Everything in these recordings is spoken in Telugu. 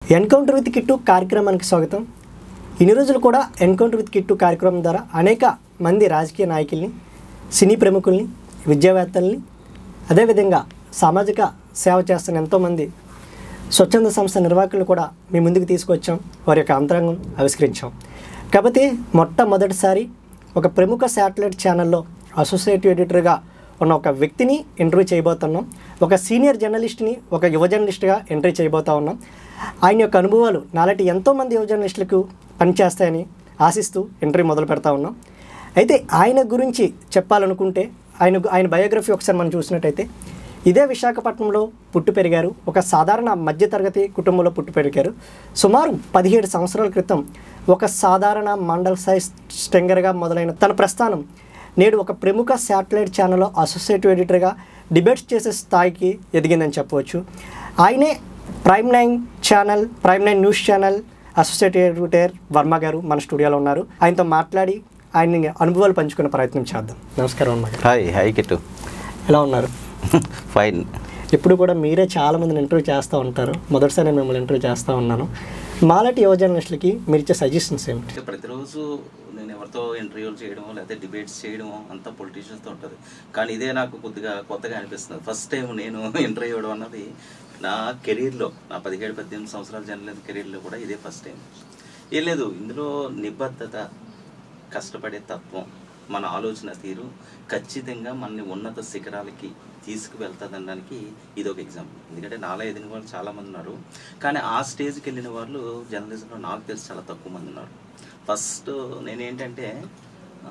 ఎన్కౌంటర్ విత్ కిట్టు కార్యక్రమానికి స్వాగతం ఇన్ని రోజులు కూడా ఎన్కౌంటర్ విత్ కిట్టు కార్యక్రమం ద్వారా అనేక మంది రాజకీయ నాయకుల్ని సినీ ప్రముఖుల్ని విద్యావేత్తల్ని అదేవిధంగా సామాజిక సేవ చేస్తున్న ఎంతోమంది స్వచ్ఛంద సంస్థ నిర్వాహకులను కూడా మీ ముందుకు తీసుకొచ్చాం వారి యొక్క అంతరంగం ఆవిష్కరించాం కాకపోతే మొట్టమొదటిసారి ఒక ప్రముఖ శాటిలైట్ ఛానల్లో అసోసియేటివ్ ఎడిటర్గా ఉన్న ఒక వ్యక్తిని ఇంటర్వ్యూ చేయబోతున్నాం ఒక సీనియర్ జర్నలిస్ట్ని ఒక యువ జర్నలిస్ట్గా ఎంట్రీ చేయబోతా ఉన్నాం ఆయన యొక్క అనుభవాలు నాలాంటి ఎంతోమంది యువ జర్నలిస్టులకు పనిచేస్తాయని ఆశిస్తూ ఇంటర్వ్యూ మొదలు పెడతా ఉన్నాం అయితే ఆయన గురించి చెప్పాలనుకుంటే ఆయన ఆయన బయోగ్రఫీ ఒకసారి మనం చూసినట్టయితే ఇదే విశాఖపట్నంలో పుట్టి పెరిగారు ఒక సాధారణ మధ్యతరగతి కుటుంబంలో పుట్టి పెరిగారు సుమారు పదిహేడు సంవత్సరాల క్రితం ఒక సాధారణ మండల్ సైజ్ స్టెంగర్గా మొదలైన తన ప్రస్థానం నేడు ఒక ప్రముఖ శాటిలైట్ ఛానల్లో అసోసియేటివ్ ఎడిటర్గా డిబేట్స్ చేసే స్థాయికి ఎదిగిందని చెప్పవచ్చు ఆయనే prime nine channel prime nine news channel associative editor Varma garu మన స్టూడియోలో ఉన్నారు ఆయనతో మాట్లాడి ఆయన అనుభవాలు పంచుకునే ప్రయత్నం చేద్దాం నమస్కారం వర్మ గారు హాయ్ హాయ్ కిట్టు ఎలా ఉన్నారు ఫైన్ ఇప్పుడు కూడా మీరే చాలా మందిని ఇంటర్వ్యూ చేస్తూ ఉంటారు మొదటిసారి నేను మిమ్మల్ని ఇంటర్వ్యూ చేస్తూ ఉన్నాను మాలాంటి యువ జర్నలిస్టులకి మీరు ఇచ్చే సజెషన్స్ ఏమిటి అంటే ప్రతిరోజు నేను ఎవరితో ఇంటర్వ్యూలు చేయడమో లేకపోతే డిబేట్స్ చేయడమో అంతా పొలిటీషియన్స్తో ఉంటుంది కానీ ఇదే నాకు కొద్దిగా కొత్తగా అనిపిస్తుంది ఫస్ట్ టైం నేను ఇంటర్వ్యూ ఇవ్వడం అన్నది నా కెరీర్లో నా పదిహేడు పద్దెనిమిది సంవత్సరాల జర్నలిజం కెరీర్లో కూడా ఇదే ఫస్ట్ టైం ఏం లేదు ఇందులో నిబద్ధత కష్టపడే తత్వం మన ఆలోచన తీరు ఖచ్చితంగా మనని ఉన్నత శిఖరాలకి తీసుకువెళ్తుందనడానికి ఇది ఒక ఎగ్జాంపుల్ ఎందుకంటే నాలా ఎదిగిన వాళ్ళు చాలా మంది ఉన్నారు కానీ ఆ స్టేజ్కి వెళ్ళిన వాళ్ళు జర్నలిజంలో నాకు తెలిసి చాలా తక్కువ మంది ఉన్నారు ఫస్ట్ నేనేంటంటే ఆ,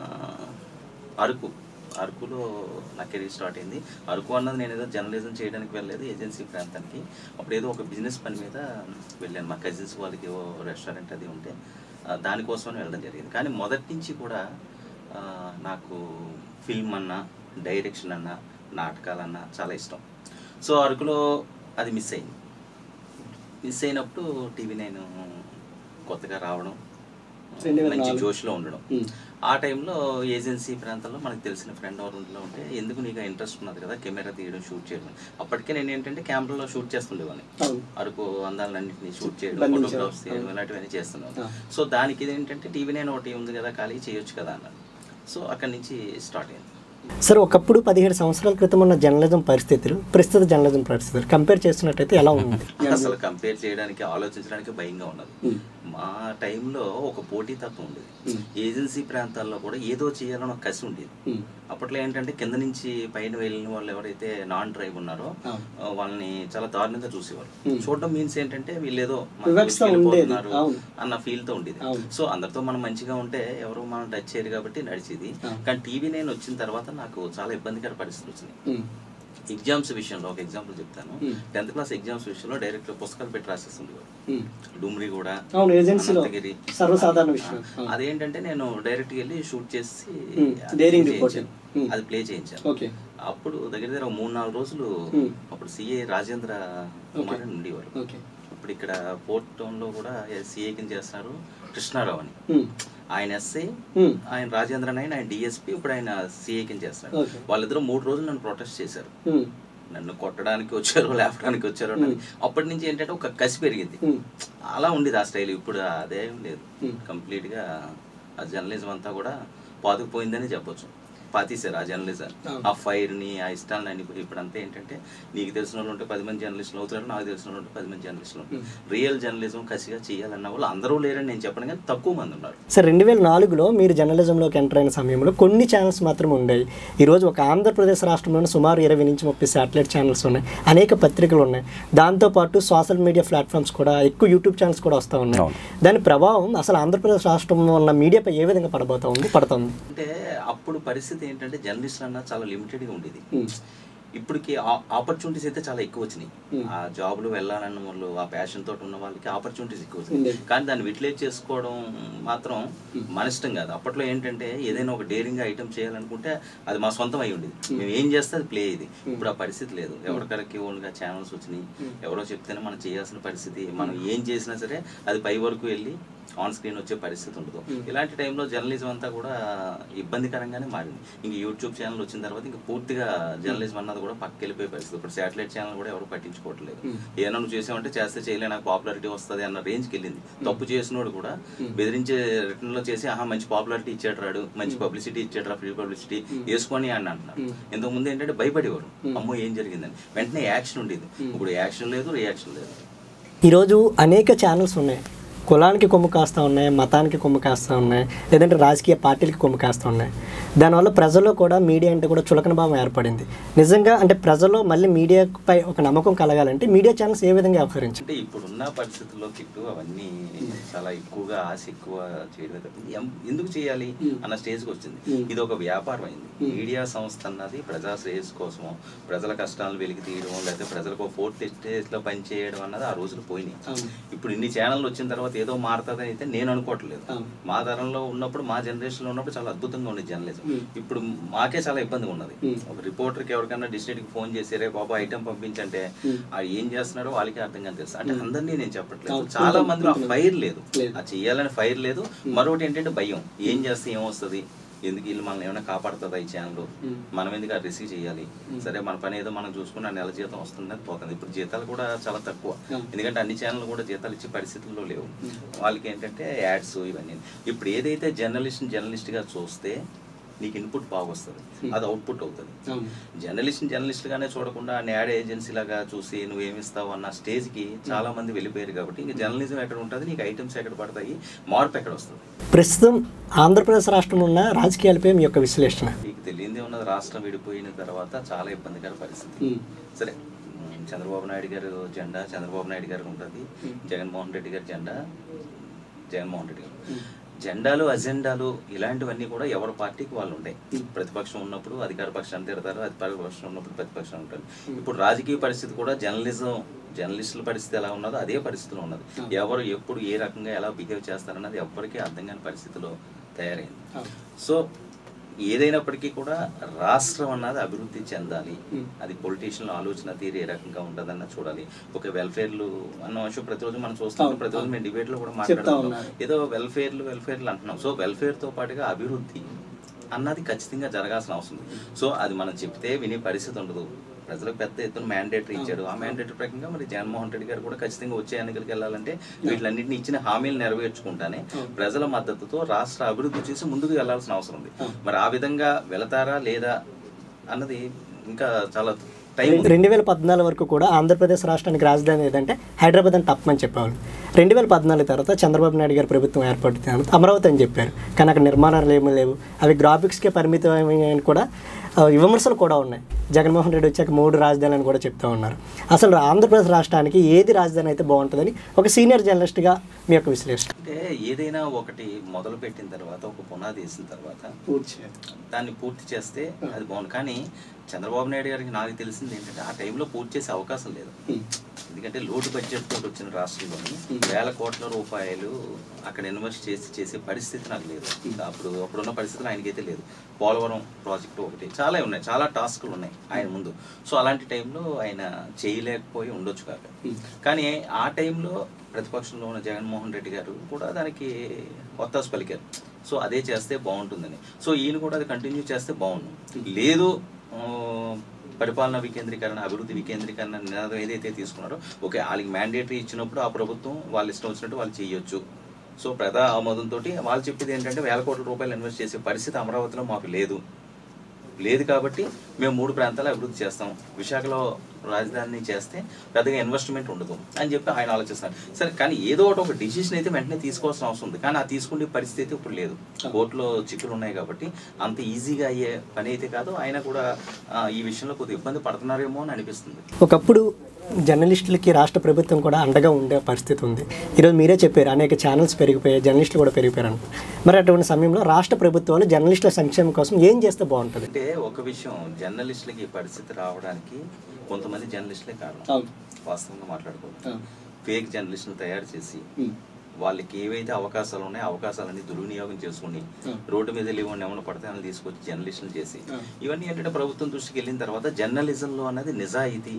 అరకు అరకులో నా కెరీర్ స్టార్ట్ అయింది అరకు అన్నది నేను ఏదో జర్నలిజం చేయడానికి వెళ్ళలేదు ఏజెన్సీ ప్రాంతానికి అప్పుడు ఏదో ఒక బిజినెస్ పని మీద వెళ్ళాను మా కజిన్స్ వాళ్ళకి ఓ రెస్టారెంట్ అది ఉంటే ఆ, దానికోసమని వెళ్ళడం జరిగింది కానీ మొదటి నుంచి కూడా ఆ, నాకు ఫిల్మ్ అన్నా డైరెక్షన్ అన్నా నాటకాలన్నా చాలా ఇష్టం సో అరకులో అది మిస్ అయింది మిస్ అయినప్పుడు టీవీ నైన్ కొత్తగా రావడం రెండు వేల మంచి నాలుగు. జోష్లో ఉండడం మ్మ్. ఆ టైంలో ఏజెన్సీ ప్రాంతంలో మనకు తెలిసిన ఫ్రెండ్ ఎవరు ఇంట్లో ఉంటే ఎందుకు నీకు ఇంట్రెస్ట్ ఉన్నది కదా కెమెరా తీయడం షూట్ చేయడం అప్పటికే నేను ఏంటంటే కెమెరాలో షూట్ చేస్తుండేవాడిని అవును. అరకు అందాలన్నింటినీ షూట్ చేయడం బంధించడం. ఫోటోగ్రాఫ్స్ తీయడం అవును. ఇలాంటివన్నీ చేస్తున్నాను ఆ. సో దానికి ఇది ఏంటంటే టీవీ నైన్ ఒకటి ఉంది కదా ఖాళీ చేయొచ్చు కదా అన్నాను సో అక్కడి నుంచి స్టార్ట్ అయింది సార్ ఒకప్పుడు పదిహేడు సంవత్సరాల క్రితం ఉన్న జర్నలిజం పరిస్థితులు ప్రస్తుత జర్నలిజం పరిస్థితులు కంపేర్ చేస్తున్నట్టయితే ఎలా ఉంది అసలు కంపేర్ చేయడానికి ఆలోచించడానికి భయంగా ఉన్నది మ్మ్. మా టైంలో ఒక పోటీతత్వం ఉండేది మ్మ్. ఏజెన్సీ ప్రాంతాల్లో కూడా ఏదో చేయాలని ఒక కసి ఉండేది మ్మ్. అప్పట్లో ఏంటంటే కింద నుంచి పైన వెళ్ళిన వాళ్ళు ఎవరైతే నాన్ ట్రైబ్ ఉన్నారో అవును. ఆ, వాళ్ళని చాలా దారుణంగా చూసేవారు మ్మ్. చూడడం మీన్స్ ఏంటంటే వీళ్ళు ఏదో మన వివక్షత దోచుకెళ్ళి ఉండేది. పోతున్నారు అవును. అన్న ఫీల్ తో ఉండేది అవును. సో అందరితో మనం మంచిగా ఉంటే ఎవరు మనం టచ్ చేయరు కాబట్టి నడిచేది అవును. కానీ టీవీ నేను వచ్చిన తర్వాత నాకు చాలా ఇబ్బందికర పరిస్థితులు వచ్చినాయి మ్మ్. ఎగ్జామ్స్ విషయంలో ఒక ఎగ్జాంపుల్ చెప్తాను మ్మ్. టెన్త్ క్లాస్ ఎగ్జామ్స్ విషయంలో డైరెక్ట్ పుస్తకాలు పెట్టి రాసేస్తుండేవారు మ్మ్. డుమ్రి కూడా అవును, ఏజెన్సీలో అనంతగిరి. సర్వసాధారణ ఆ, విషయం. ఆ, అదేంటంటే నేను డైరెక్ట్ వెళ్ళి షూట్ చేసి మ్మ్. అది Daring play reporting. చేయించాను. మ్మ్. అది ప్లే చేయించాను ఓకే అప్పుడు దగ్గర దగ్గర ఒక మూడు నాలుగు రోజులు మ్మ్. అప్పుడు సిఏ రాజేంద్ర కుమార్ అని ఉండేవారు ఓకే ఇప్పుడు ఇక్కడ పోర్ట్ టౌన్ లో కూడా సిఏ కింద చేస్తున్నారు కృష్ణారావు అని మ్మ్. ఆయన ఎస్ఐ మ్మ్. ఆయన రాజేంద్ర అని ఆయన డిఎస్పి ఇప్పుడు ఆయన సిఏ కింద చేస్తారు Okay. వాళ్ళిద్దరూ మూడు రోజులు నన్ను ప్రొటెస్ట్ చేశారు మ్మ్. నన్ను కొట్టడానికి వచ్చారు లేపడానికి వచ్చారు అని. అప్పటి నుంచి ఏంటంటే ఒక కసి పెరిగింది మ్మ్. అలా ఉండేది ఆ స్టైల్ ఇప్పుడు అదేం లేదు Hmm. కంప్లీట్ గా ఆ జర్నలిజం అంతా కూడా పాతుకుపోయిందని చెప్పొచ్చు పాతీశారు ఆ జర్నలిజం అవును. ఆ ఫైర్ ని ఆ ఇష్టాలను అన్ని ఇప్పుడు అంతా ఏంటంటే నీకు తెలిసిన వాళ్ళు ఉంటే పది మంది జర్నలిస్టులు అవుతారు నాకు తెలిసిన వాళ్ళు ఉంటే పది మంది జర్నలిస్టులు ఉంటారు రియల్ జర్నలిజం కసిగా చేయాలన్న వాళ్ళు అందరూ లేరని నేను చెప్పను కానీ తక్కువ మంది ఉన్నారు సార్ రెండు వేల నాలుగులో మీరు జర్నలిజంలోకి ఎంటర్ అయిన సమయంలో కొన్ని ఛానల్స్ మాత్రమే ఉండేవి ఈరోజు ఒక ఆంధ్రప్రదేశ్ రాష్ట్రంలోనే సుమారు ఇరవై నుంచి ముప్పై శాటిలైట్ ఛానల్స్ ఉన్నాయి అనేక పత్రికలు ఉన్నాయి దాంతోపాటు సోషల్ మీడియా ప్లాట్ఫామ్స్ కూడా ఎక్కువ యూట్యూబ్ ఛానల్స్ కూడా వస్తూ ఉన్నాయి అవును. దాని ప్రభావం అసలు ఆంధ్రప్రదేశ్ రాష్ట్రంలో ఉన్న మీడియాపై ఏ విధంగా పడబోతా ఉంది పడుతుంది అంటే అప్పుడు పరిస్థితి ఏంటంటే జర్నలిస్ట్ అన్న చాలా లిమిటెడ్ గా ఉండేది Hmm. ఇప్పటికి ఆపర్చునిటీస్ అయితే చాలా ఎక్కువ వచ్చినాయి Hmm. ఆ జాబ్లు వెళ్ళాలన్న వాళ్ళు ఆ ప్యాషన్ తోటి ఉన్న వాళ్ళకి ఆపర్చునిటీస్ ఎక్కువ వచ్చినాయి ఉండేది. కానీ దాన్ని యూటిలైజ్ చేసుకోవడం మాత్రం మన ఇష్టం కాదు అప్పట్లో ఏంటంటే ఏదైనా ఒక డేరింగ్ ఐటమ్ చేయాలనుకుంటే అది మా సొంతం అయి ఉండేది మేము ఏం చేస్తే అది ప్లే ఇది ఇప్పుడు ఆ పరిస్థితి లేదు ఎవరికరికి ఓన్గా ఛానల్స్ వచ్చినాయి ఎవరో చెప్తేనే మనం చేయాల్సిన పరిస్థితి మనం ఏం చేసినా సరే అది పై వరకు వెళ్ళి ఆన్ స్క్రీన్ వచ్చే పరిస్థితి ఉండదు Hmm. ఇలాంటి టైంలో జర్నలిజం అంతా కూడా ఇబ్బందికరంగానే మారింది ఇంక యూట్యూబ్ ఛానల్ వచ్చిన తర్వాత ఇంకా పూర్తిగా జర్నలిజం అన్నది కూడా పక్కకి వెళ్ళిపోయే పరిస్థితి ఇప్పుడు శాటిలైట్ ఛానల్ కూడా ఎవరు పట్టించుకోవట్లేదు Hmm. ఏమైనా నువ్వు చేసావంటే చేస్తే చేయలే నాకు పాపులారిటీ వస్తుంది అన్న రేంజ్కి వెళ్ళింది తప్పు చేసినోడు కూడా Hmm. బెదిరించే రిటర్న్ లో చేసి ఆహా మంచి పాపులారిటీ ఇచ్చాడు రాడు మంచి పబ్లిసిటీ ఇచ్చాడు రా ఫ్రీ పబ్లిసిటీ Hmm. వేసుకొని అని అంటున్నారు Hmm. ఇంతకు ముందు ఏంటంటే భయపడేవారు Hmm. అమ్మో ఏం జరిగిందని వెంటనే యాక్షన్ ఉండేది Hmm. ఇప్పుడు యాక్షన్ లేదు రియాక్షన్ లేదు ఈరోజు అనేక ఛానల్స్ ఉన్నాయి కులానికి కొమ్ము కాస్తూ ఉన్నాయి మతానికి కొమ్ము కాస్తూ ఉన్నాయి లేదంటే రాజకీయ పార్టీలకి కొమ్ము కాస్తూ ఉన్నాయి దానివల్ల ప్రజల్లో కూడా మీడియా అంటే కూడా చులకన భావం ఏర్పడింది నిజంగా అంటే ప్రజల్లో మళ్ళీ మీడియాపై ఒక నమ్మకం కలగాలంటే మీడియా ఛానల్స్ ఏ విధంగా వ్యవహరించాలి అంటే ఇప్పుడున్న పరిస్థితుల్లో కిట్టు అవన్నీ చాలా ఎక్కువగా ఆశ ఎక్కువ చేయడమే తప్పింది ఎం- ఎందుకు చేయాలి Hmm. అన్న స్టేజ్కి వచ్చింది Hmm. ఇది ఒక వ్యాపారం అయింది Hmm. మీడియా సంస్థ అన్నది ప్రజా శ్రేయస్ కోసమో ప్రజల కష్టాలు వెలికి తీయడం లేకపోతే ప్రజలకు ఫోర్త్ స్టేజ్ లో పనిచేయడం అన్నది ఆ రోజులు పోయినాయి అవును. ఇప్పుడు ఇన్ని ఛానళ్ళు వచ్చిన తర్వాత ఏదో మారుతుందని అయితే నేను అనుకోవట్లేదు అవును. మా తరంలో ఉన్నప్పుడు మా జనరేషన్ లో ఉన్నప్పుడు చాలా అద్భుతంగా ఉండేది జర్నలిజం Hmm. ఇప్పుడు మాకే చాలా ఇబ్బందిగా ఉన్నది Hmm. ఒక రిపోర్టర్కి ఎవరికైనా డిస్ట్రిక్ట్ కి ఫోన్ చేసి రే బాబా ఐటమ్ పంపించంటే Hmm. ఆ ఏం చేస్తున్నాడో వాళ్ళకి అర్థం కాని తెలుసు అంటే Hmm. అందరినీ నేను చెప్పట్లేదు అవును. చాలా కొంచెం- మందిలో ఆ కొంచెం ఫైర్ లేదు లేదు. ఆ చెయ్యాలని ఫైర్ లేదు Hmm. మరొకటి ఏంటంటే భయం ఏం చేస్తే ఏమొస్తుంది ఎందుకు వీళ్ళు మనల్ని ఏమైనా కాపాడుతుందా ఈ ఛానల్ Hmm. మనం ఎందుకు అది రిసీవ్ చేయాలి Hmm. సరే మన పని ఏదో మనం చూసుకున్న నెల జీతం వస్తుందని పోతుంది ఇప్పుడు జీతాలు కూడా చాలా తక్కువ Yeah. ఎందుకంటే అన్ని ఛానల్ కూడా జీతాలు ఇచ్చే పరిస్థితుల్లో లేవు Hmm. వాళ్ళకి ఏంటంటే యాడ్స్ ఇవన్నీ ఇప్పుడు ఏదైతే జర్నలిస్ట్ జర్నలిస్ట్ గా చూస్తే నీకు ఇన్పుట్ బాగా వస్తుంది Hmm. అది అవుట్పుట్ అవుతుంది అవును. జర్నలిస్ట్ జర్నలిస్ట్ గానే చూడకుండా యాడ్ ఏజెన్సీ లాగా చూసి నువ్వేమిస్తావు అన్న స్టేజ్ కి చాలా మంది వెళ్ళిపోయారు కాబట్టి ఇంకా జర్నలిజం ఎక్కడ ఉంటుంది నీకు ఐటమ్స్ ఎక్కడ పడతాయి మార్పు ఎక్కడ వస్తుంది ప్రస్తుతం ఆంధ్రప్రదేశ్ రాష్ట్రంలో ఉన్న రాజకీయాలపై మీ యొక్క విశ్లేషణ నీకు తెలియందే ఉన్నది రాష్ట్రం విడిపోయిన తర్వాత చాలా ఇబ్బందికర పరిస్థితి Hmm. సరే ఉమ్, చంద్రబాబు నాయుడు గారు జెండా చంద్రబాబు నాయుడు గారికి ఉంటుంది Hmm. జగన్మోహన్ రెడ్డి గారి జెండా జగన్మోహన్ రెడ్డి గారు Hmm. జెండాలు అజెండాలు ఇలాంటివన్నీ కూడా ఎవరి పార్టీకి వాళ్ళు ఉంటాయి Hmm. ప్రతిపక్షం ఉన్నప్పుడు అధికార పక్షాన్ని తిడతారు అధికార పక్షం ఉన్నప్పుడు ప్రతిపక్షం ఉంటారు Hmm. ఇప్పుడు రాజకీయ పరిస్థితి కూడా జర్నలిజం జర్నలిస్టుల పరిస్థితి ఎలా ఉన్నదో అదే పరిస్థితిలో ఉన్నది Hmm. ఎవరు ఎప్పుడు ఏ రకంగా ఎలా బిహేవ్ చేస్తారన్నది ఎవ్వరికీ అర్థం కాని పరిస్థితిలో తయారైంది అవును. సో ఏదైనప్పటికీ కూడా రాష్ట్రం అన్నది అభివృద్ధి చెందాలి Hmm. అది పొలిటీషియన్ ఆలోచన తీరు ఏ రకంగా ఉంటుందన్న చూడాలి ఒక వెల్ఫేర్లు అన్న విషయం ప్రతిరోజు మనం చూస్తాం అవును. ప్రతిరోజు మేము డిబేట్ లో కూడా చెప్తా మాట్లాడుతున్నాం ఉన్నారు. ఏదో వెల్ఫేర్లు వెల్ఫేర్లు అంటున్నాం సో వెల్ఫేర్ తో పాటుగా అభివృద్ధి అన్నది ఖచ్చితంగా జరగాల్సిన అవసరం ఉంది సో అది మనం చెప్తే వినే పరిస్థితి ఉండదు ప్రజలకు పెద్ద ఎత్తున మ్యాండేటరీ ఇచ్చాడు ఆ మ్యాండేటరీ ప్రకారంగా మరి జగన్మోహన్ రెడ్డి గారు కూడా ఖచ్చితంగా వచ్చే ఎన్నికలకు వెళ్ళాలంటే వీటిలన్నింటినీ ఇచ్చిన హామీలు నెరవేర్చుకుంటానే అవును. ప్రజల మద్దతుతో రాష్ట్ర అభివృద్ధి చేసి ముందుకు వెళ్లాల్సిన అవసరం ఉంది అవును. మరి ఆ విధంగా వెళతారా లేదా అన్నది ఇంకా చాలా టైం రెండు వేల పద్నాలుగు వరకు కూడా ఆంధ్రప్రదేశ్ రాష్ట్రానికి రాజధాని ఏదంటే హైదరాబాద్ అని తప్పమని చెప్పేవాళ్ళు రెండు వేల పద్నాలుగు తర్వాత చంద్రబాబు నాయుడు గారి ప్రభుత్వం ఏర్పడుతుంది అమరావతి అని చెప్పారు కానీ అక్కడ నిర్మాణాలు ఏమీ లేవు అవి గ్రాఫిక్స్కే పరిమితమైన కూడా ఆ, విమర్శలు కూడా ఉన్నాయి జగన్మోహన్ రెడ్డి వచ్చాక మూడు రాజధానులు అని కూడా చెప్తూ ఉన్నారు అసలు ఆంధ్రప్రదేశ్ రాష్ట్రానికి ఏది రాజధాని అయితే బాగుంటుందని ఒక సీనియర్ జర్నలిస్ట్గా మీ యొక్క విశ్లేషణ అంటే ఏదైనా ఒకటి మొదలు పెట్టిన తర్వాత ఒక పునాది వేసిన తర్వాత దాన్ని పూర్తి చేస్తే అది బాగుంది కానీ చంద్రబాబు నాయుడు గారికి నాకు తెలిసింది ఏంటంటే ఆ టైంలో పూర్తి చేసే అవకాశం లేదు ఎందుకంటే లోటు బడ్జెట్ తోటి వచ్చిన రాష్ట్రంలోని వేల కోట్ల రూపాయలు అక్కడ ఇన్వెస్ట్ చేసి చేసే పరిస్థితి నాకు లేదు అప్పుడు అప్పుడున్న పరిస్థితులు ఆయనకైతే లేదు పోలవరం ప్రాజెక్టు ఒకటి చాలా ఉన్నాయి చాలా టాస్కులు ఉన్నాయి ఆయన ముందు సో అలాంటి టైంలో ఆయన చేయలేకపోయి ఉండొచ్చు కాక కానీ ఆ టైంలో ప్రతిపక్షంలో ఉన్న జగన్మోహన్ రెడ్డి గారు కూడా దానికి ఒత్తాసు పలికారు సో అదే చేస్తే బాగుంటుందని సో ఈయన కూడా అది కంటిన్యూ చేస్తే బాగుండు లేదు ఆ, పరిపాలన వికేంద్రీకరణ అభివృద్ధి వికేంద్రీకరణ నినాదం ఏదైతే తీసుకున్నారో ఓకే వాళ్ళకి మ్యాండేటరీ ఇచ్చినప్పుడు ఆ ప్రభుత్వం వాళ్ళు ఇష్టం వచ్చినట్టు వాళ్ళు చేయొచ్చు సో ప్రజా ఆమోదంతో వాళ్ళు చెప్పేది ఏంటంటే వేల కోట్ల రూపాయలు ఇన్వెస్ట్ చేసే పరిస్థితి అమరావతిలో మాకు లేదు లేదు కాబట్టి మేము మూడు ప్రాంతాలు అభివృద్ధి చేస్తాం విశాఖలో రాజధాని చేస్తే పెద్దగా ఇన్వెస్ట్మెంట్ ఉండదు అని చెప్పి ఆయన ఆలోచిస్తారు సరే కానీ ఏదో ఒకటి ఒక డిసిషన్ అయితే వెంటనే తీసుకోవాల్సిన అవసరం ఉంది కానీ ఆ తీసుకునే పరిస్థితి ఇప్పుడు లేదు కోర్టులో చిక్కులు ఉన్నాయి కాబట్టి అంత ఈజీగా అయ్యే పని అయితే కాదు ఆయన కూడా ఆ, ఈ విషయంలో కొద్దిగా ఇబ్బంది పడుతున్నారేమో అని అనిపిస్తుంది ఒకప్పుడు జర్నలిస్టులకి రాష్ట్ర ప్రభుత్వం కూడా అండగా ఉండే పరిస్థితి ఉంది ఈరోజు మీరే చెప్పారు అనేక ఛానల్స్ పెరిగిపోయాయి జర్నలిస్టులు కూడా పెరిగిపోయారు అంట మరి అటువంటి సమయంలో రాష్ట్ర ప్రభుత్వాలు జర్నలిస్టుల సంక్షేమం కోసం ఏం చేస్తే బాగుంటుంది అంటే ఒక విషయం జర్నలిస్టులకి ఈ పరిస్థితి రావడానికి కొంతమంది జర్నలిస్టులే కారణం అవును. వాస్తవంగా మాట్లాడుకోవాలి అవును. ఫేక్ జర్నలిస్టులు తయారు చేసి వాళ్ళకి ఏవైతే అవకాశాలు ఉన్నాయో అవకాశాలన్నీ దుర్వినియోగం చేసుకుని Hmm. రోడ్డు మీద లేవని ఏమైనా పడితే వాళ్ళని తీసుకొచ్చి జర్నలిస్టులు చేసి Hmm. ఇవన్నీ ఏంటంటే ప్రభుత్వం దృష్టికి వెళ్ళిన తర్వాత జర్నలిజంలో అన్నది నిజాయితీ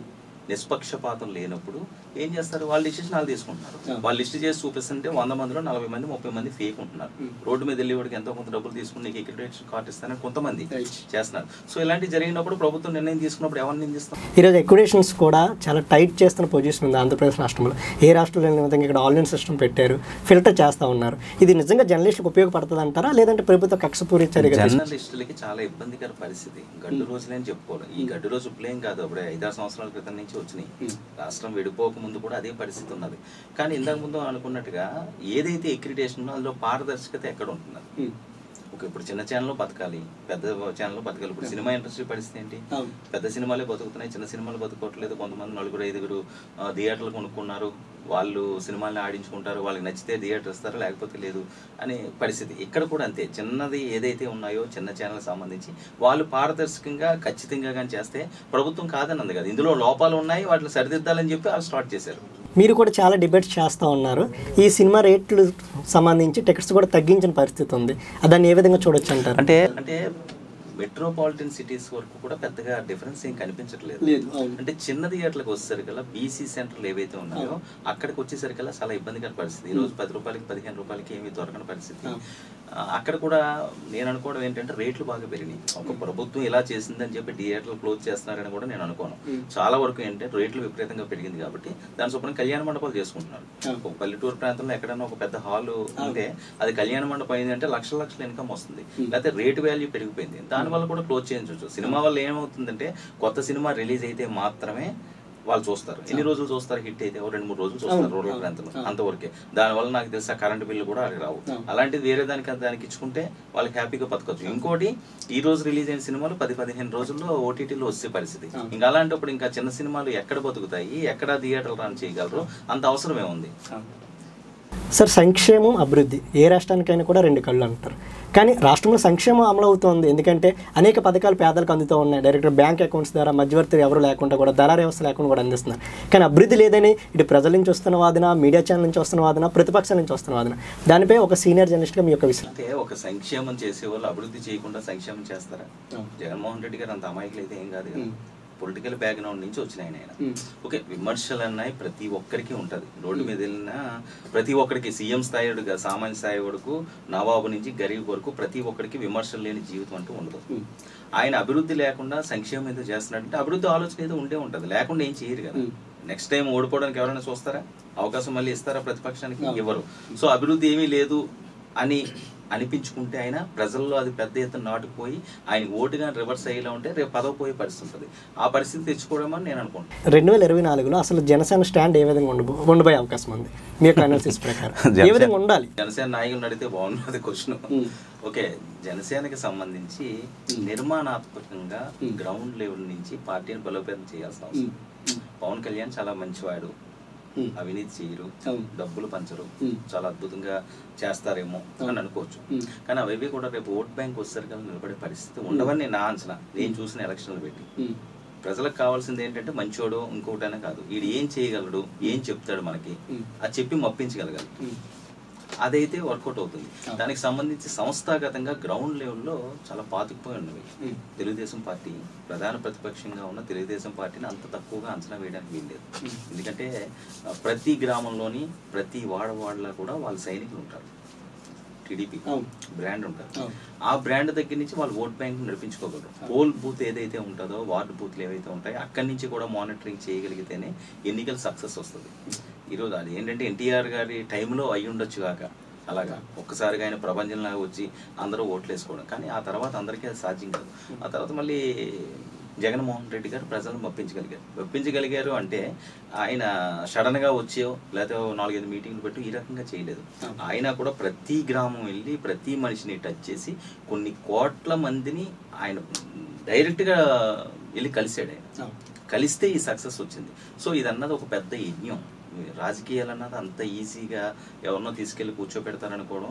నిష్పక్షపాతం లేనప్పుడు ఏం చేస్తారు వాళ్ళ డిసిషన్ వాళ్ళు తీసుకుంటున్నారు వాళ్ళు లిస్ట్ చేసి చూపిస్తుంటే వంద మందిలో నలభై మంది ముప్పై మంది ఫేక్ ఉంటున్నారు రోడ్డు మీద వెళ్ళేవాడికి ఎంతో కొంత డబ్బులు తీసుకుని నీకు ఎక్రిడేషన్ కార్డు ఇస్తానని కొంతమంది Right. చేస్తున్నారు సో ఇలాంటి జరిగినప్పుడు ప్రభుత్వం నిర్ణయం తీసుకున్నప్పుడు ఎవరిని నిందిస్తాం ఈరోజు ఎక్విడేషన్స్ కూడా చాలా టైట్ చేస్తున్న పొజిషన్ ఉంది ఆంధ్రప్రదేశ్ రాష్ట్రంలో ఏ రాష్ట్రంలో లేని విధంగా ఇక్కడ ఆన్లైన్ సిస్టమ్ పెట్టారు ఫిల్టర్ చేస్తూ ఉన్నారు ఇది నిజంగా జర్నలిస్టులకు ఉపయోగపడుతుంది అంటారా లేదంటే ప్రభుత్వ కక్షపూరి చర్యగా తీసుకుంటారా? జర్నలిస్టులకి చాలా ఇబ్బందికర పరిస్థితి గడ్డు రోజులే అని చెప్పుకోవాలి ఈ గడ్డు రోజు ఇప్పుడేం కాదు అప్పుడే ఐదారు సంవత్సరాల క్రితం నుంచి వచ్చినాయి రాష్ట్రం విడిపోక ముందు కూడా అదే పరిస్థితి ఉన్నది కానీ ఇంతకు ముందు అనుకున్నట్టుగా ఏదైతే ఎక్రిటేషన్ ఉందో అందులో పారదర్శకత ఎక్కడ ఉంటున్నది ఓకే ఇప్పుడు చిన్న ఛానల్లో బతకాలి పెద్ద ఛానల్లో బతకాలి ఇప్పుడు సినిమా ఇండస్ట్రీ పరిస్థితి ఏంటి అవును. పెద్ద సినిమాలే బతుకుతున్నాయి చిన్న సినిమాలు బతుకోవట్లేదు కొంతమంది నలుగురు ఐదుగురు ఆ, థియేటర్లు కొనుక్కున్నారు వాళ్ళు సినిమాల్ని ఆడించుకుంటారు వాళ్ళకి నచ్చితే థియేటర్ ఇస్తారు లేకపోతే లేదు అనే పరిస్థితి ఇక్కడ కూడా అంతే చిన్నది ఏదైతే ఉన్నాయో చిన్న ఛానల్ సంబంధించి వాళ్ళు పారదర్శకంగా ఖచ్చితంగా కానీ చేస్తే ప్రభుత్వం కాదన్నది కదా ఇందులో లోపాలు ఉన్నాయి వాటిని సరిదిద్దాలని చెప్పి వాళ్ళు స్టార్ట్ చేశారు మీరు కూడా చాలా డిబేట్స్ చేస్తూ ఉన్నారు ఈ సినిమా రేట్లు సంబంధించి టికెట్స్ కూడా తగ్గించిన పరిస్థితి ఉంది దాన్ని ఏ విధంగా చూడొచ్చు అంటారు అంటే అంటే మెట్రోపాలిటన్ సిటీస్ వరకు కూడా పెద్దగా డిఫరెన్స్ ఏం కనిపించట్లేదు లేదు అవును అంటే చిన్న థియేటర్లకు వచ్చేసరికల్లా బీసీ సెంటర్లు ఏవైతే ఉన్నాయో అక్కడికి వచ్చేసరికల్లా చాలా ఇబ్బందికర పరిస్థితి ఈ రోజు పది రూపాయలకి పదిహేను రూపాయలకి ఏమీ దొరకని పరిస్థితి ఆ. ఆ, అక్కడ కూడా నేను అనుకోవడం ఏంటంటే రేట్లు బాగా పెరిగినాయి ఒక ప్రభుత్వం ఇలా చేసిందని చెప్పి థియేటర్లు క్లోజ్ చేస్తున్నారని కూడా నేను అనుకోను ఉం. చాలా వరకు ఏంటంటే రేట్లు విపరీతంగా పెరిగింది కాబట్టి దాని చొప్పున కళ్యాణ మండపాలు చేసుకుంటున్నారు ఆ. ఒక పల్లెటూరు ప్రాంతంలో ఎక్కడైనా ఒక పెద్ద హాల్ ఉంటే అది కళ్యాణ మండపం అయింది అంటే లక్షల లక్షల ఇన్కమ్ వస్తుంది ఉం. లేకపోతే రేట్ వాల్యూ పెరిగిపోయింది దాని వల్ల కూడా క్లోజ్ చేయించవచ్చు సినిమా వల్ల ఏమవుతుందంటే కొత్త సినిమా రిలీజ్ అయితే మాత్రమే వాళ్ళు చూస్తారు ఎన్ని రోజులు చూస్తారు హిట్ అయితే ఓ రెండు మూడు రోజులు చూస్తారు అవును, రూరల్ అవును, ప్రాంతంలో అవును. అంతవరకే దానివల్ల నాకు తెలిసి ఆ కరెంట్ బిల్లు కూడా అది రావు అవును. అలాంటిది వేరే దానికి దానికి ఇచ్చుకుంటే వాళ్ళకి హ్యాపీగా బతకొచ్చు ఇంకోటి ఈ రోజు రిలీజ్ అయిన సినిమాలు పది పదిహేను రోజుల్లో ఓటీటీలో వచ్చే పరిస్థితి అవును. ఇంకా అలాంటప్పుడు ఇంకా చిన్న సినిమాలు ఎక్కడ బతుకుతాయి ఎక్కడ థియేటర్ రన్ చేయగలరు అంత అవసరం ఏముంది అవును సార్ సంక్షేమం అభివృద్ధి ఏ రాష్ట్రానికైనా కూడా రెండు కళ్ళు అంటారు కానీ రాష్ట్రంలో సంక్షేమం అమలు అవుతోంది ఎందుకంటే అనేక పథకాలు పేదలకు అందుతూ ఉన్నాయి డైరెక్ట్ బ్యాంక్ అకౌంట్స్ ద్వారా మధ్యవర్తులు ఎవరు లేకుండా కూడా దళారీ వ్యవస్థ లేకుండా కూడా అందిస్తున్నారు కానీ అభివృద్ధి లేదని ఇటు ప్రజల నుంచి వస్తున్న వాదన మీడియా ఛానల్ నుంచి వస్తున్న వాదన ప్రతిపక్షాల నుంచి వస్తున్న వాదన దానిపై ఒక సీనియర్ జర్నలిస్ట్గా మీ యొక్క విశ్లేషణ అంటే ఒక సంక్షేమం చేసే వాళ్ళు అభివృద్ధి చేయకుండా సంక్షేమం చేస్తారా అవును. జగన్మోహన్ రెడ్డి గారు అంత అమాయకులు అయితే ఏం కాదు కదా ఉం. పొలిటికల్ బ్యాక్గ్రౌండ్ నుంచి వచ్చిన ఆయన ఆయన ఉం. ఓకే విమర్శలు అన్నాయి ప్రతి ఒక్కరికి ఉంటది రోడ్డు మీద వెళ్ళినా ప్రతి ఒక్కరికి సీఎం స్థాయి వాడు కాదు, సామాన్య స్థాయి వరకు నవాబు నుంచి గరీబ్ వరకు ప్రతి ఒక్కరికి విమర్శలు లేని జీవితం అంటూ ఉండదు ఉం. ఆయన అభివృద్ధి లేకుండా సంక్షేమం ఏదో చేస్తున్నాడంటే అభివృద్ధి ఆలోచన ఏదో ఉండే ఉంటది లేకుండా ఏం చేయరు కదా ఉం. నెక్స్ట్ టైం ఓడిపోవడానికి ఎవరైనా చూస్తారా అవకాశం మళ్ళీ ఇస్తారా ప్రతిపక్షానికి అవును. ఇవ్వరు సో అభివృద్ధి ఏమీ లేదు అని అనిపించుకుంటే ఆయన ప్రజల్లో అది పెద్ద ఎత్తున నాటుకుపోయి ఆయన ఓటుగా రివర్స్ అయ్యేలా ఉంటే రేపు పదవి పోయే పరిస్థితి ఉంటుంది ఆ పరిస్థితి తెచ్చుకోవడమని నేను అనుకుంటున్నాను రెండు వేల ఇరవై నాలుగులో అసలు జనసేన స్టాండ్ ఏ విధంగా ఉండబో ఉండబోయే అవకాశం ఉంది మీ యొక్క అనాలిసిస్ ప్రకారం ఏ జనసేన- విధంగా ఉండాలి జనసేన నాయకులు అడిగితే బాగున్నది క్వశ్చన్ ఉం. ఓకే జనసేనకి సంబంధించి నిర్మాణాత్మకంగా ఉం. గ్రౌండ్ లెవెల్ నుంచి పార్టీని బలోపేతం చేయాల్సిన ఉం. అవసరం ఉం. పవన్ కళ్యాణ్ చాలా మంచివాడు ఉం. అవినీతి చేయరు అవును. డబ్బులు పంచరు ఉం. చాలా అద్భుతంగా చేస్తారేమో అని అవును. అనుకోవచ్చు ఉం. కానీ అవి కూడా రేపు ఓట్ బ్యాంక్ వచ్చేసరికి నిలబడే పరిస్థితి ఉండవని నా అంచనా నేను చూసిన ఎలక్షన్లు పెట్టి ఉం. ప్రజలకు కావాల్సింది ఏంటంటే మంచోడు ఇంకోటైనా కాదు వీడు ఏం చేయగలడు ఏం చెప్తాడు మనకి ఉం. అది చెప్పి మప్పించగలగాలి ఉం. అదైతే వర్కౌట్ అవుతుంది అవును. దానికి సంబంధించి సంస్థాగతంగా గ్రౌండ్ లెవెల్లో చాలా పాతుకుపోయి ఉన్నవి ఉం. తెలుగుదేశం పార్టీ ప్రధాన ప్రతిపక్షంగా ఉన్న తెలుగుదేశం పార్టీని అంత తక్కువగా అంచనా వేయడానికి వీల్లేదు ఉం. ఎందుకంటే ఆ, ప్రతి గ్రామంలోని ప్రతి వాడవాడలో కూడా వాళ్ళ సైనికులు ఉంటారు టీడీపీ అవును. బ్రాండ్ ఉంటారు అవును. ఆ బ్రాండ్ దగ్గర నుంచి వాళ్ళు ఓట్ బ్యాంక్ నడిపించుకోగలరు పోల్ బూత్ ఏదైతే ఉంటుందో వార్డు బూత్లు ఏవైతే ఉంటాయో అక్కడి నుంచి కూడా మానిటరింగ్ చేయగలిగితేనే ఎన్నికలు సక్సెస్ వస్తుంది ఈరోజు అది ఏంటంటే ఎన్టీఆర్ గారి టైంలో అయి ఉండొచ్చు కాక అలాగా ఒక్కసారిగా ఆయన ప్రపంచంలాగా వచ్చి అందరూ ఓట్లు వేసుకోవడం కానీ ఆ తర్వాత అందరికీ అది సాధ్యం కాదు ఆ తర్వాత మళ్ళీ జగన్మోహన్ రెడ్డి గారు ప్రజలను మెప్పించగలిగారు మెప్పించగలిగారు అంటే ఆయన సడన్ గా వచ్చో లేకపోతే ఓ నాలుగైదు మీటింగ్లు పెట్టి ఈ రకంగా చేయలేదు ఆయన కూడా ప్రతి గ్రామం వెళ్ళి ప్రతి మనిషిని టచ్ చేసి కొన్ని కోట్ల మందిని ఆయన డైరెక్ట్ గా వెళ్ళి కలిసాడు ఆయన అవును. కలిస్తే ఈ సక్సెస్ వచ్చింది సో ఇదన్నది ఒక పెద్ద యజ్ఞం రాజకీయాలు అన్నది అంత ఈజీగా ఎవరినో తీసుకెళ్లి కూర్చోపెడతారనుకోవడం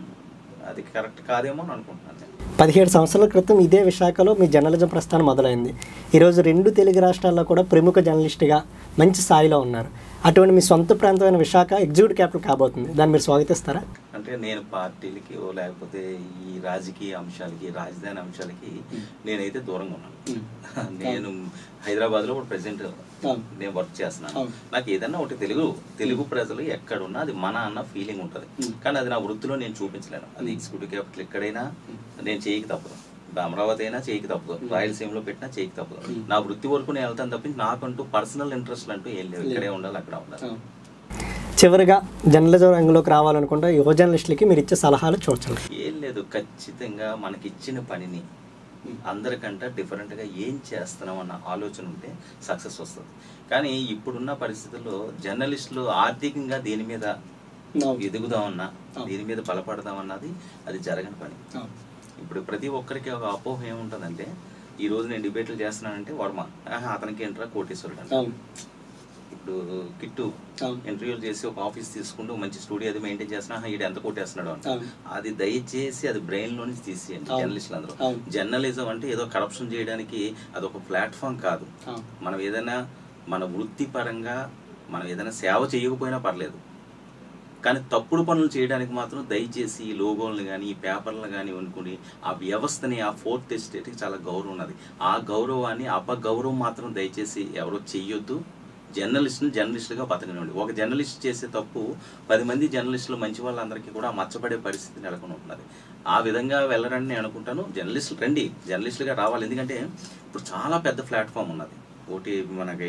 అది కరెక్ట్ కాదేమో అని అనుకుంటున్నాను నేను. పదిహేడు సంవత్సరాల క్రితం ఇదే విశాఖలో మీ జర్నలిజం ప్రస్థానం మొదలైంది ఈరోజు రెండు తెలుగు రాష్ట్రాల్లో కూడా ప్రముఖ జర్నలిస్ట్గా మంచి స్థాయిలో ఉన్నారు అటువంటి మీ సొంత ప్రాంతమైన విశాఖ ఎగ్జిక్యూటివ్ క్యాపిటల్ కాబోతుంది దాన్ని మీరు స్వాగతిస్తారా అంటే నేను పార్టీలకి ఓ లేకపోతే ఈ రాజకీయ అంశాలకి రాజధాని అంశాలకి నేనైతే దూరంగా ఉన్నాను ఉం. నేను హైదరాబాద్లో ఇప్పుడు ప్రెసెంట్ అవును. నేను వర్క్ చేస్తున్నాను అవును. నాకు ఏదన్నా ఒకటి తెలుగు తెలుగు ప్రజలు ఎక్కడున్నా అది మన అన్న ఫీలింగ్ ఉంటుంది మ్. కానీ అది నా వృత్తిలో నేను చూపించలేను అది ఎగ్జిక్యూటివ్ క్యాపిటల్ ఎక్కడైనా నేను చేయకి తప్పదు ఇప్పుడు అమరావతి అయినా చేయకి తప్పదు రాయలసీమలో పెట్టినా చేయకి తప్పదు మ్. నా వృత్తి వరకు నేను వెళ్తాను తప్పించి నాకంటూ పర్సనల్ ఇంట్రెస్ట్ అంటూ ఏం లేవు ఇక్కడే ఉండాలి అక్కడ ఉండాలి చివరిగా జర్నలిజం రంగంలోకి రావాలనుకుంటే యువ జర్నలిస్టులకి మీరు ఇచ్చే సలహాలు చూడండి ఏం లేదు ఖచ్చితంగా మనకి ఇచ్చిన పనిని అందరికంటే డిఫరెంట్గా ఏం చేస్తున్నాం అన్న ఆలోచన ఉంటే సక్సెస్ వస్తుంది కానీ ఇప్పుడున్న పరిస్థితుల్లో జర్నలిస్టులు ఆర్థికంగా దీని మీద ఎదుగుదామన్నా అవును. దీని మీద బలపడదామన్నది అది జరగని పని ఇప్పుడు ప్రతి ఒక్కరికి ఒక అపోహ ఏముంటుందంటే ఈ రోజు నేను డిబేట్లు చేస్తున్నానంటే వర్మ ఆహా, అతనికి ఏంట్రా కోటేశ్వరుడు అంట ఇప్పుడు కిట్టు అవును. ఇంటర్వ్యూలు చేసి ఒక ఆఫీస్ తీసుకుంటూ మంచి స్టూడియో అది మెయింటైన్ చేస్తున్నా ఆహా, ఈడు ఎంత కొట్టేస్తున్నాడు అంట అవును. అది దయచేసి అది బ్రెయిన్ లో నుంచి తీసేయండి అవును. జర్నలిస్టులు అందరూ అవును. జర్నలిజం అంటే ఏదో కరప్షన్ చేయడానికి అదొక ప్లాట్ఫామ్ కాదు మనం ఏదైనా మన వృత్తిపరంగా మనం ఏదైనా సేవ చేయకపోయినా పర్లేదు కానీ తప్పుడు పనులు చేయడానికి మాత్రం దయచేసి ఈ లోగోలను కానీ ఈ పేపర్లను కానీ అనుకుని ఆ వ్యవస్థని ఆ ఫోర్త్ ఎస్టేట్కి చాలా గౌరవం ఉన్నది ఆ గౌరవాన్ని అపగౌరవం మాత్రం దయచేసి ఎవరో చెయ్యొద్దు జర్నలిస్ట్ని జర్నలిస్టుగా బతకనివ్వండి ఒక జర్నలిస్ట్ చేసే తప్పు పది మంది జర్నలిస్టులు మంచి వాళ్ళందరికీ కూడా మచ్చపడే పరిస్థితి నెలకొని ఉంటున్నది ఆ విధంగా వెళ్ళరని నేను అనుకుంటాను జర్నలిస్టులు రండి జర్నలిస్టులుగా రావాలి ఎందుకంటే ఇప్పుడు చాలా పెద్ద ప్లాట్ఫామ్ ఉన్నది ఒకటి మనకి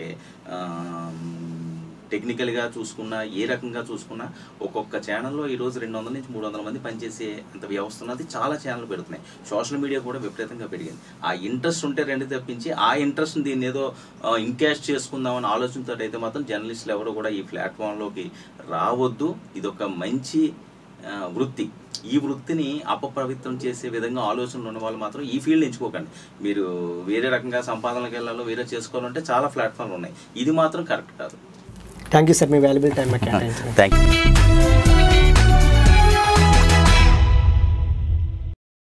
టెక్నికల్గా చూసుకున్నా ఏ రకంగా చూసుకున్నా ఒక్కొక్క ఛానల్లో ఈ రోజు రెండు వందల నుంచి మూడు వందల మంది పనిచేసే అంత వ్యవస్థ ఉన్నది చాలా ఛానల్ పెడుతున్నాయి సోషల్ మీడియా కూడా విపరీతంగా పెరిగింది ఆ ఇంట్రెస్ట్ ఉంటే రెండు తప్పించి ఆ ఇంట్రెస్ట్ దీన్ని ఏదో ఇన్కాష్ చేసుకుందామని ఆలోచనతో అయితే మాత్రం జర్నలిస్టులు ఎవరు కూడా ఈ ప్లాట్ఫామ్లోకి రావద్దు ఇదొక మంచి ఆ, వృత్తి ఈ వృత్తిని అపపవిత్రం చేసే విధంగా ఆలోచనలు ఉన్న వాళ్ళు మాత్రం ఈ ఫీల్డ్ ఎంచుకోకండి మీరు వేరే రకంగా సంపాదనలకు వెళ్ళాలో వేరే చేసుకోవాలంటే చాలా ప్లాట్ఫామ్లు ఉన్నాయి ఇది మాత్రం కరెక్ట్ కాదు థ్యాంక్ యూ సార్ మీ వాల్యుబుల్ టైం మాకు కేటాయించారు థ్యాంక్ యూ